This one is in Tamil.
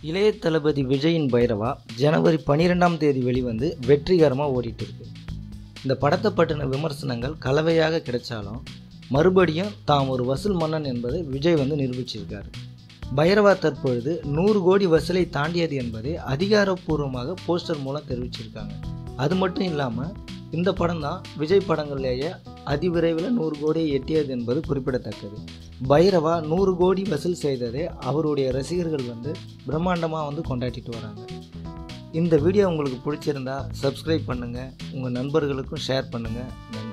இளைய தளபதி விஜயின் பைரவா ஜனவரி பன்னிரெண்டாம் தேதி வெளிவந்து வெற்றிகரமாக ஓடிட்டு இருக்கு இந்த படத்தை பற்றின விமர்சனங்கள் கலவையாக கிடைச்சாலும் மறுபடியும் தாம் ஒரு வசூல் மன்னன் என்பதை விஜய் வந்து நிரூபிச்சிருக்காரு பைரவா தற்பொழுது நூறு கோடி வசூலை தாண்டியது என்பதை அதிகாரப்பூர்வமாக போஸ்டர் மூலம் தெரிவிச்சிருக்காங்க அது மட்டும் இல்லாமல் இந்த படம் தான் விஜய் படங்கள்லேயே அதிவிரைவில் நூறு கோடியை எட்டியது என்பது குறிப்பிடத்தக்கது பைரவா நூறு கோடி வசூல் செய்ததை அவருடைய ரசிகர்கள் வந்து பிரம்மாண்டமாக வந்து கொண்டாடிட்டு வராங்க இந்த வீடியோ உங்களுக்கு பிடிச்சிருந்தா சப்ஸ்கிரைப் பண்ணுங்கள் உங்கள் நண்பர்களுக்கும் ஷேர் பண்ணுங்கள் நன்றி